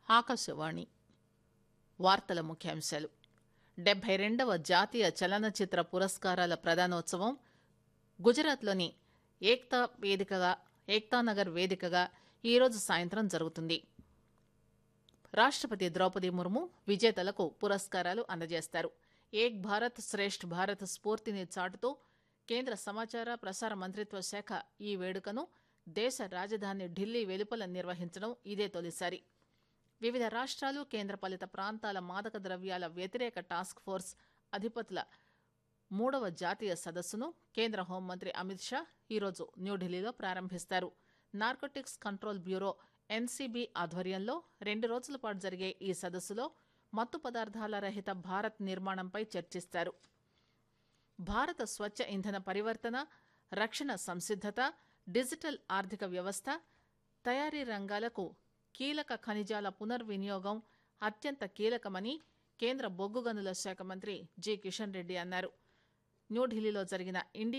ఆకాశవాణి వార్తల ముఖ్యాంశాలు డెబ్బై రెండవ జాతీయ చలనచిత్ర పురస్కారాల ప్రదానోత్సవం గుజరాత్లోని ఏక్తా వేదికగా ఏక్తానగర్ వేదికగా ఈరోజు సాయంత్రం జరుగుతుంది రాష్టపతి ద్రౌపది ముర్ము విజేతలకు పురస్కారాలు అందజేస్తారు ఏక్ భారత్ శ్రేష్ఠ్ భారత్ స్ఫూర్తిని చాటుతూ కేంద్ర సమాచార ప్రసార మంత్రిత్వ శాఖ ఈ వేడుకను దేశ రాజధాని ఢిల్లీ వెలుపల నిర్వహించడం ఇదే తొలిసారి వివిధ రాష్ట్రాలు కేంద్రపాలిత ప్రాంతాల మాదక ద్రవ్యాల వ్యతిరేక టాస్క్ ఫోర్స్ అధిపతుల మూడవ జాతీయ సదస్సును కేంద్ర హోంమంత్రి అమిత్ షా ఈరోజు న్యూఢిల్లీలో ప్రారంభిస్తారు నార్కోటిక్స్ కంట్రోల్ బ్యూరో ఎన్సీబీ ఆధ్వర్యంలో రెండు రోజుల పాటు జరిగే ఈ సదస్సులో మత్తు పదార్థాల రహిత భారత్ నిర్మాణంపై చర్చిస్తారు భారత స్వచ్ఛ ఇంధన పరివర్తన రక్షణ సంసిద్దత డిజిటల్ ఆర్థిక వ్యవస్థ తయారీ రంగాలకు కీలక ఖనిజాల పునర్వినియోగం అత్యంత కీలకమని కేంద్ర బొగ్గు గనుల శాఖ మంత్రి జి కిషన్ రెడ్డి అన్నారు న్యూఢిల్లీలో జరిగిన ఇండియా